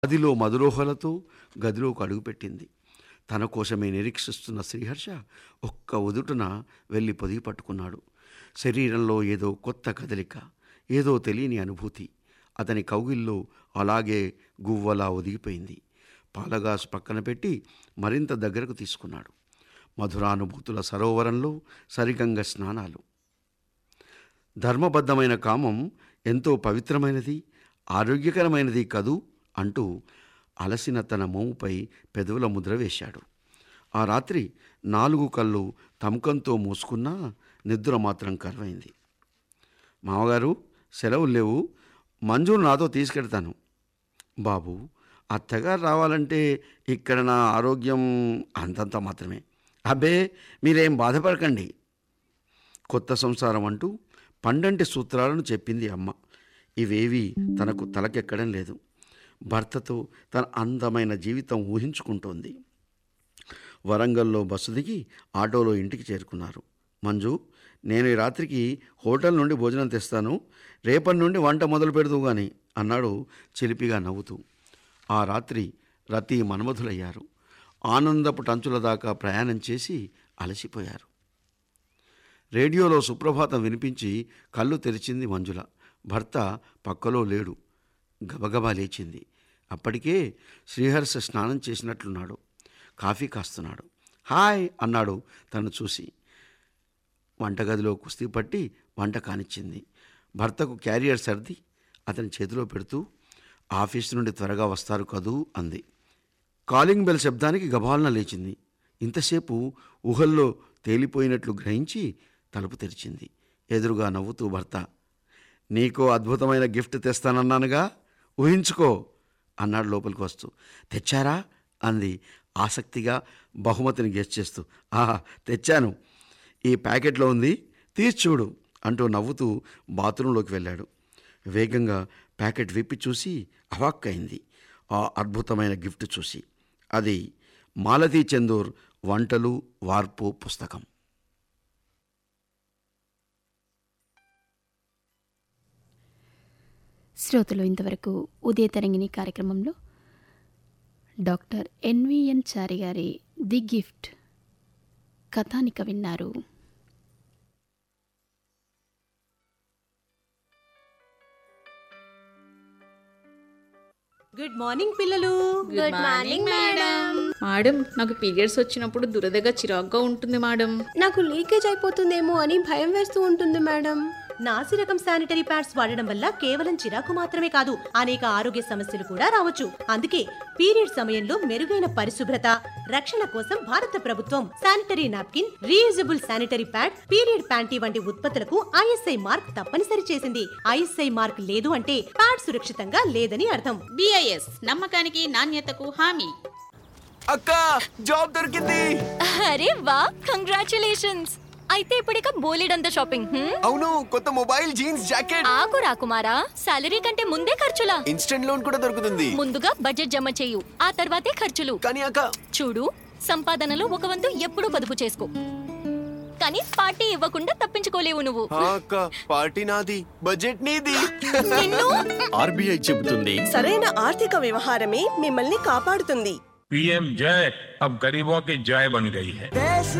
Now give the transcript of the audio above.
గదిలో మధురోహలతో గదిలోకి అడుగుపెట్టింది తన కోసమే నిరీక్షిస్తున్న శ్రీహర్ష ఒక్క ఉదుటున వెళ్ళి పొదిగి పట్టుకున్నాడు శరీరంలో ఏదో కొత్త కదలిక ఏదో తెలియని అనుభూతి అతని కౌగిల్లో అలాగే గువ్వలా ఒదిగిపోయింది పాలగాసు పక్కన పెట్టి మరింత దగ్గరకు తీసుకున్నాడు మధురానుభూతుల సరోవరంలో సరిగంగ స్నానాలు ధర్మబద్ధమైన కామం ఎంతో పవిత్రమైనది ఆరోగ్యకరమైనది కదూ అంటూ అలసిన తన మోముపై పెదవుల ముద్ర వేశాడు ఆ రాత్రి నాలుగు కళ్ళు తమకంతో మూసుకున్నా నిద్ర మాత్రం కరువైంది మామగారు సెలవులు లేవు మంజును నాతో తీసుకెడతాను బాబు అత్తగారు రావాలంటే ఇక్కడ నా ఆరోగ్యం అంతంత మాత్రమే అబ్బే మీరేం బాధపడకండి కొత్త సంసారం అంటూ పండంటి సూత్రాలను చెప్పింది అమ్మ ఇవేవి తనకు తలకెక్కడం లేదు భర్తతో తన అందమైన జీవితం ఊహించుకుంటోంది వరంగల్లో బస్సు దిగి ఆటోలో ఇంటికి చేరుకున్నారు మంజు నేను ఈ రాత్రికి హోటల్ నుండి భోజనం తెస్తాను రేపటి నుండి వంట మొదలు పెడదు గాని అన్నాడు చిలిపిగా నవ్వుతూ ఆ రాత్రి రతి మన్మధులయ్యారు ఆనందపు టంచుల దాకా ప్రయాణం చేసి అలసిపోయారు రేడియోలో సుప్రభాతం వినిపించి కళ్ళు తెరిచింది మంజుల భర్త పక్కలో లేడు గబగబా లేచింది అప్పటికే శ్రీహర్ష స్నానం చేసినట్లున్నాడు కాఫీ కాస్తున్నాడు హాయ్ అన్నాడు తను చూసి వంటగదిలో కుస్తీ పట్టి వంట కానిచ్చింది భర్తకు క్యారియర్ సర్ది అతని చేతిలో పెడుతూ ఆఫీస్ నుండి త్వరగా వస్తారు కదూ అంది కాలింగ్ బెల్ శబ్దానికి గబాలన లేచింది ఇంతసేపు ఊహల్లో తేలిపోయినట్లు గ్రహించి తలుపు తెరిచింది ఎదురుగా నవ్వుతూ భర్త నీకో అద్భుతమైన గిఫ్ట్ తెస్తానన్నానుగా ఊహించుకో అన్నాడు లోపలికి వస్తూ తెచ్చారా అంది ఆసక్తిగా బహుమతిని గెస్ట్ చేస్తూ ఆహా తెచ్చాను ఈ ప్యాకెట్లో ఉంది తీసి చూడు అంటూ నవ్వుతూ బాత్రూంలోకి వెళ్ళాడు వేగంగా ప్యాకెట్ విప్పి చూసి అవాక్కైంది ఆ అద్భుతమైన గిఫ్ట్ చూసి అది మాలతీ చందూర్ వంటలు వార్పు పుస్తకం శ్రోతలు ఇంతవరకు ఉదయ తరంగిణి కార్యక్రమంలో డాక్టర్ ఎన్విఎన్ చారి గారి ది గిఫ్ట్ కథానిక విన్నారు గుడ్ మార్నింగ్ పిల్లలు గుడ్ మార్నింగ్ మేడం మేడం నాకు పీరియడ్స్ వచ్చినప్పుడు దురదగా చిరాగ్గా ఉంటుంది మేడం నాకు లీకేజ్ అయిపోతుందేమో అని భయం వేస్తూ ఉంటుంది మేడం నాసి రకం శానిటరీ ప్యాడ్స్ వాడడం వల్ల కేవలం చిరాకు మాత్రమే కాదు అనేక ఆరోగ్య సమస్యలు కూడా రావచ్చు అందుకే పీరియడ్ సమయంలో మెరుగైన పరిశుభ్రత రక్షణ కోసం భారత ప్రభుత్వం sanitary napkin reusable sanitary pad period panty వంటి ఉత్పత్తులకు ఐఎస్ఐ మార్క్ తప్పనిసరి చేసింది ఐఎస్ఐ మార్క్ లేదు అంటే ప్యాడ్ సురక్షితంగా లేదని అర్థం బిఐఎస్ నమ్మకానికి నాణ్యతకు హామీ అక్క జాబ్ దొరికింది అరే వా కంగ్రాచులేషన్స్ అయితే ఇప్పుడిక బోలెడంత షాపింగ్ హ్మ్? అవును కొత్త మొబైల్ జీన్స్ జాకెట్ ఆగు రాకుమారా సాలరీ కంటే ముందే ఖర్చులా ఇన్స్టెంట్ లోన్ కూడా దొరుకుతుంది ముందుగా బడ్జెట్ జమ చేయు ఆ తర్వాతే ఖర్చులు కానీ అక్క చూడు సంపాదనలో ఒక వంతు ఎప్పుడూ పొదుపు చేసుకో కానీ పార్టీ ఇవ్వకుండా తప్పించుకోలేవు నువ్వు ఆ అక్క పార్టీ నాది బడ్జెట్ నీది నిన్ను ఆర్బీఐ చెబుతుంది సరైన ఆర్థిక వ్యవహారమే మిమ్మల్ని కాపాడుతుంది पीएम जय अब गरीबों की जय बन गई है దేశ